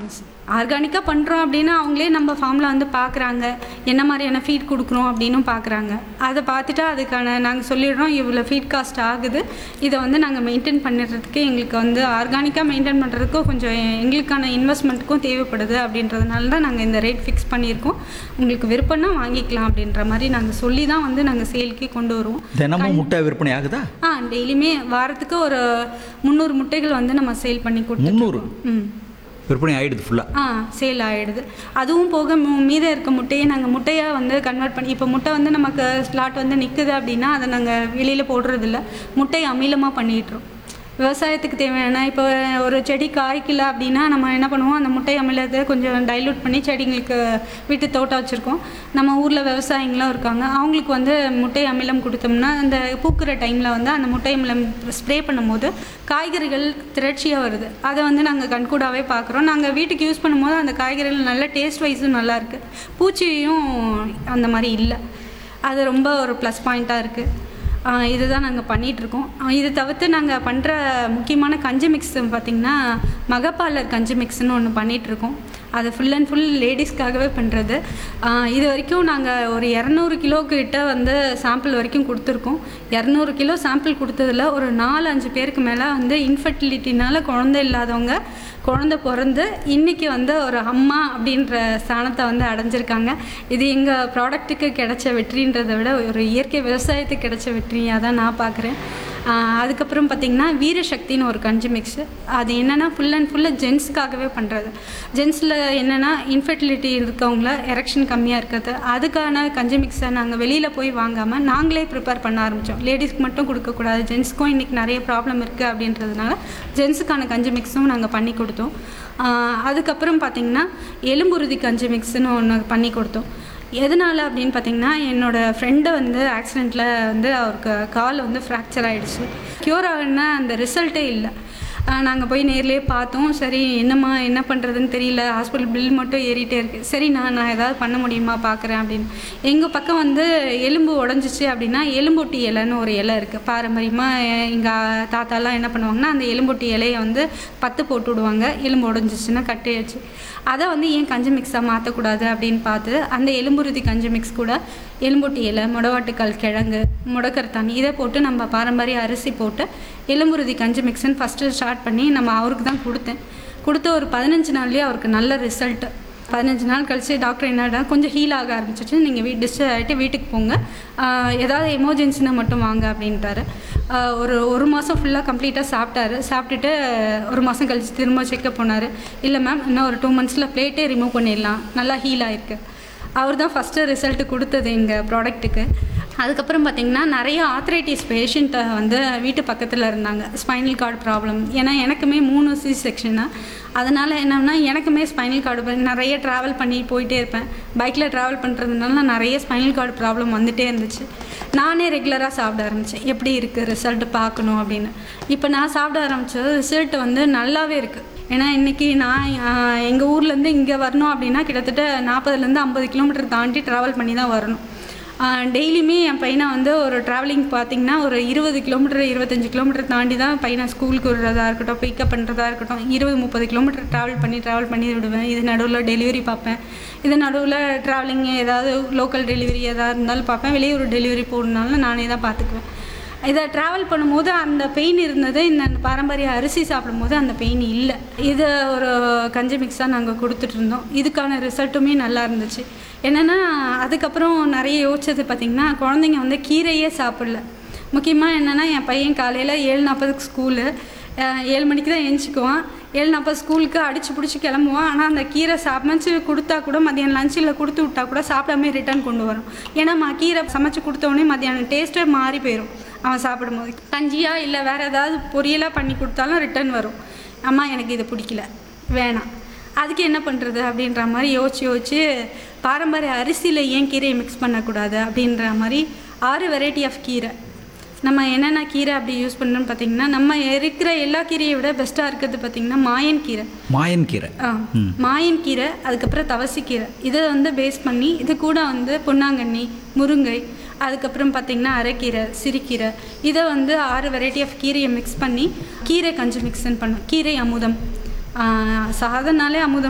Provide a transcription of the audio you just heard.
ஆரம்பிச்சு ஆர்கானிக்காக பண்ணுறோம் அப்படின்னா அவங்களே நம்ம ஃபார்மில் வந்து பார்க்குறாங்க என்ன மாதிரியான ஃபீட் கொடுக்குறோம் அப்படின்னும் பார்க்குறாங்க அதை பார்த்துட்டு அதுக்கான நாங்கள் சொல்லிடுறோம் இவ்வளோ ஃபீட் காஸ்ட் ஆகுது இதை வந்து நாங்கள் மெயின்டைன் பண்ணிடுறதுக்கு எங்களுக்கு வந்து ஆர்கானிக்காக மெயின்டைன் பண்ணுறதுக்கும் கொஞ்சம் எங்களுக்கான இன்வெஸ்ட்மெண்ட்டுக்கும் தேவைப்படுது அப்படின்றதுனால தான் நாங்கள் இந்த ரேட் ஃபிக்ஸ் பண்ணியிருக்கோம் உங்களுக்கு விருப்பம்னா வாங்கிக்கலாம் அப்படின்ற மாதிரி நாங்கள் சொல்லி தான் வந்து நாங்கள் சேலுக்கே கொண்டு வருவோம் தினமும் முட்டை விற்பனை ஆகுதா ஆ டெய்லியுமே வாரத்துக்கு ஒரு முந்நூறு முட்டைகள் வந்து நம்ம சேல் பண்ணி கொடுத்துட்டு முந்நூறு ம் விற்பனை ஆயிடுது ஃபுல்லாக ஆ சேல் ஆகிடுது அதுவும் போக மு- மீதம் இருக்க முட்டையை நாங்கள் முட்டையாக வந்து கன்வெர்ட் பண்ணி இப்போ முட்டை வந்து நமக்கு ஸ்லாட் வந்து நிற்குது அப்படின்னா அதை நாங்கள் வெளியில் போடுறதில்ல முட்டையை அமிலமாக பண்ணிட்டுறோம் விவசாயத்துக்கு தேவையான இப்போ ஒரு செடி காய்க்கல அப்படின்னா நம்ம என்ன பண்ணுவோம் அந்த முட்டை அமிலத்தை கொஞ்சம் டைலூட் பண்ணி செடிங்களுக்கு வீட்டு தோட்டம் வச்சுருக்கோம் நம்ம ஊரில் விவசாயிங்களும் இருக்காங்க அவங்களுக்கு வந்து முட்டை அமிலம் கொடுத்தோம்னா அந்த பூக்கிற டைமில் வந்து அந்த முட்டை அமிலம் ஸ்ப்ரே பண்ணும்போது காய்கறிகள் திரட்சியாக வருது அதை வந்து நாங்கள் கண்கூடாவே பார்க்குறோம் நாங்கள் வீட்டுக்கு யூஸ் பண்ணும்போது அந்த காய்கறிகள் நல்ல டேஸ்ட் வைஸும் நல்லா இருக்கு பூச்சியும் அந்த மாதிரி இல்லை அது ரொம்ப ஒரு ப்ளஸ் பாயிண்ட்டாக இருக்குது ஆஹ் இதுதான் நாங்கள் பண்ணிகிட்ருக்கோம் இது தவிர்த்து நாங்கள் பண்ணுற முக்கியமான கஞ்சி மிக்ஸ் பார்த்திங்கன்னா மகப்பாலர் கஞ்சி மிக்ஸ்னு ஒன்று பண்ணிகிட்ருக்கோம் அது ஃபுல் அண்ட் ஃபுல் லேடிஸ்க்காகவே பண்ணுறது இது வரைக்கும் நாங்கள் ஒரு இரநூறு கிலோ கிட்ட வந்து சாம்பிள் வரைக்கும் கொடுத்துருக்கோம் இரநூறு கிலோ சாம்பிள் கொடுத்ததுல ஒரு நாலு அஞ்சு பேருக்கு மேலே வந்து இன்ஃபர்டிலிட்டினால குழந்தை இல்லாதவங்க குழந்தை பிறந்து இன்றைக்கி வந்து ஒரு அம்மா அப்படின்ற ஸ்தானத்தை வந்து அடைஞ்சிருக்காங்க இது எங்கள் ப்ராடக்ட்டுக்கு கிடைச்ச வெற்றின்றதை விட ஒரு இயற்கை விவசாயத்துக்கு கிடைச்ச வெற்றியாக தான் நான் பார்க்குறேன் அதுக்கப்புறம் பார்த்திங்கன்னா வீரசக்தின்னு ஒரு கஞ்சி மிக்ஸு அது என்னென்னா ஃபுல் அண்ட் ஃபுல்லாக ஜென்ஸுக்காகவே பண்ணுறது ஜென்ஸில் என்னென்னா இன்ஃபர்டிலிட்டி இருக்கவங்கள எரெக்ஷன் கம்மியாக இருக்கிறது அதுக்கான கஞ்சி மிக்ஸை நாங்கள் வெளியில் போய் வாங்காமல் நாங்களே ப்ரிப்பேர் பண்ண ஆரம்பித்தோம் லேடிஸ்க்கு மட்டும் கொடுக்கக்கூடாது ஜென்ஸுக்கும் இன்றைக்கி நிறைய ப்ராப்ளம் இருக்குது அப்படின்றதுனால ஜென்ஸுக்கான கஞ்சி மிக்ஸும் நாங்கள் பண்ணி கொடுத்தோம் ஆஹ் அதுக்கப்புறம் பார்த்திங்கன்னா எலும்புருதி கஞ்சி மிக்ஸ்னு ஒன்று பண்ணி கொடுத்தோம் எதனால் அப்படின்னு பார்த்தீங்கன்னா என்னோடய ஃப்ரெண்டு வந்து ஆக்சிடெண்ட்டில் வந்து அவருக்கு கால் வந்து ஃப்ராக்சர் ஆகிடுச்சு க்யூர் ஆகுனா அந்த ரிசல்ட்டே இல்லை நாங்கள் போய் நேர்லேயே பார்த்தோம் சரி என்னம்மா என்ன பண்ணுறதுன்னு தெரியல ஹாஸ்பிட்டல் பில் மட்டும் ஏறிட்டே இருக்குது சரி நான் நான் ஏதாவது பண்ண முடியுமா பார்க்குறேன் அப்படின்னு எங்கள் பக்கம் வந்து எலும்பு உடஞ்சிச்சு அப்படின்னா எலும்பொட்டி இலைன்னு ஒரு இலை இருக்குது பாரம்பரியமாக எங்கள் தாத்தாலாம் என்ன பண்ணுவாங்கன்னா அந்த எலும்பொட்டி இலையை வந்து பத்து போட்டு விடுவாங்க எலும்பு உடஞ்சிச்சுன்னா கட்டி வச்சு அதை வந்து ஏன் கஞ்சி மிக்ஸாக மாற்றக்கூடாது அப்படின்னு பார்த்து அந்த எலும்புருதி கஞ்சி மிக்ஸ் கூட எலும்பொட்டி இலை முடவாட்டுக்கால் கிழங்கு முடக்கரத்தாணி இதை போட்டு நம்ம பாரம்பரிய அரிசி போட்டு எலும்புருதி கஞ்சி மிக்ஸ்ன்னு ஃபஸ்ட்டு ஸ்டார்ட் பண்ணி நம்ம அவருக்கு தான் கொடுத்தேன் கொடுத்த ஒரு பதினஞ்சு நாள்லேயே அவருக்கு நல்ல ரிசல்ட்டு பதினஞ்சு நாள் கழிச்சு டாக்டர் என்னடா கொஞ்சம் ஹீல் ஆக ஆரம்பிச்சிச்சு நீங்கள் வீட் டிஸ்சார்ஜ் ஆகிட்டு வீட்டுக்கு போங்க ஆஹ் ஏதாவது எமர்ஜென்சினா மட்டும் வாங்க அப்படின்ட்டாரு ஆஹ் ஒரு ஒரு மாதம் ஃபுல்லாக கம்ப்ளீட்டாக சாப்பிட்டாரு சாப்பிட்டுட்டு ஒரு மாதம் கழிச்சு திரும்ப செக்கப் போனார் இல்லை மேம் இன்னும் ஒரு டூ மந்த்ஸில் பிளேட்டே ரிமூவ் பண்ணிடலாம் நல்லா ஹீல் ஆயிருக்கு அவர் தான் ஃபஸ்ட்டு ரிசல்ட்டு கொடுத்தது எங்கள் ப்ராடக்ட்டுக்கு அதுக்கப்புறம் பார்த்திங்கன்னா நிறைய ஆத்ரைட்டிஸ் பேஷண்ட்டை வந்து வீட்டு பக்கத்தில் இருந்தாங்க ஸ்பைனல் கார்டு ப்ராப்ளம் ஏன்னா எனக்குமே மூணு சி செக்ஷனு அதனால் என்னன்னா எனக்குமே ஸ்பைனல் கார்டு நிறைய ட்ராவல் பண்ணி போயிட்டே இருப்பேன் பைக்கில் ட்ராவல் பண்ணுறதுனால நிறைய ஸ்பைனல் கார்டு ப்ராப்ளம் வந்துட்டே இருந்துச்சு நானே ரெகுலராக சாப்பிட ஆரம்பித்தேன் எப்படி இருக்குது ரிசல்ட் பார்க்கணும் அப்படின்னு இப்போ நான் சாப்பிட ஆரம்பித்தது ரிசல்ட் வந்து நல்லாவே இருக்குது ஏன்னா இன்றைக்கி நான் எங்கள் ஊர்லேருந்து இங்கே வரணும் அப்படின்னா கிட்டத்தட்ட நாற்பதுலேருந்து ஐம்பது கிலோமீட்டர் தாண்டி ட்ராவல் பண்ணி தான் வரணும் டெய்லியுமே என் பையனை வந்து ஒரு ட்ராவலிங் பார்த்திங்கன்னா ஒரு இருபது கிலோமீட்டர் இருபத்தஞ்சி கிலோமீட்டர் தாண்டி தான் பையனை ஸ்கூலுக்கு விடுறதா இருக்கட்டும் பிக்கப் பண்ணுறதா இருக்கட்டும் இருபது முப்பது கிலோமீட்டர் ட்ராவல் பண்ணி ட்ராவல் பண்ணி விடுவேன் இது நடுவில் டெலிவரி பார்ப்பேன் இது நடுவில் ட்ராவலிங் ஏதாவது லோக்கல் டெலிவரி ஏதாவது இருந்தாலும் பார்ப்பேன் வெளியூர் டெலிவரி போகணுனாலும் நானே தான் பார்த்துக்குவேன் இதை ட்ராவல் பண்ணும்போது அந்த பெயின் இருந்தது இந்த பாரம்பரிய அரிசி சாப்பிடும்போது அந்த பெயின் இல்லை இது ஒரு கஞ்சி மிக்ஸாக நாங்கள் கொடுத்துட்டு இருந்தோம் இதுக்கான ரிசல்ட்டுமே நல்லா இருந்துச்சு என்னென்னா அதுக்கப்புறம் நிறைய யோசிச்சது பார்த்திங்கன்னா குழந்தைங்க வந்து கீரையே சாப்பிடல முக்கியமாக என்னென்னா என் பையன் காலையில் ஏழு நாற்பதுக்கு ஸ்கூலு ஏழு மணிக்கு தான் எழுந்திக்குவான் ஏழு நாற்பது ஸ்கூலுக்கு அடிச்சு பிடிச்சி கிளம்புவான் ஆனால் அந்த கீரை சமைச்சு கொடுத்தா கூட மதியானம் லஞ்சில் கொடுத்து விட்டா கூட சாப்பிடாம ரிட்டர்ன் கொண்டு வரும் ஏன்னா மா கீரை சமைச்சு கொடுத்தோடனே மதியானம் டேஸ்ட்டே மாறி போயிடும் அவன் சாப்பிடும்போது கஞ்சியா இல்லை வேறு ஏதாவது பொரியலாக பண்ணி கொடுத்தாலும் ரிட்டர்ன் வரும் அம்மா எனக்கு இது பிடிக்கல வேணாம் அதுக்கு என்ன பண்ணுறது அப்படின்ற மாதிரி யோசிச்சு யோசிச்சு பாரம்பரிய அரிசியில் ஏன் கீரையை மிக்ஸ் பண்ணக்கூடாது அப்படின்ற மாதிரி ஆறு வெரைட்டி ஆஃப் கீரை நம்ம என்னென்ன கீரை அப்படி யூஸ் பண்ணுறோன்னு பார்த்தீங்கன்னா நம்ம இருக்கிற எல்லா கீரையை விட பெஸ்ட்டாக இருக்கிறது பார்த்தீங்கன்னா மாயன் கீரை மாயன் கீரை ஆ மாயன் கீரை அதுக்கப்புறம் தவசிக்கீரை இதை வந்து பேஸ் பண்ணி இது கூட வந்து பொன்னாங்கண்ணி முருங்கை அதுக்கப்புறம் பார்த்திங்கன்னா அரைக்கீரை சிறுகீரை இதை வந்து ஆறு வெரைட்டி ஆஃப் கீரையை மிக்ஸ் பண்ணி கீரை கஞ்சி மிக்ஸ்ன்னு பண்ணோம் கீரை அமுதம் சாதனாலே அமுதம்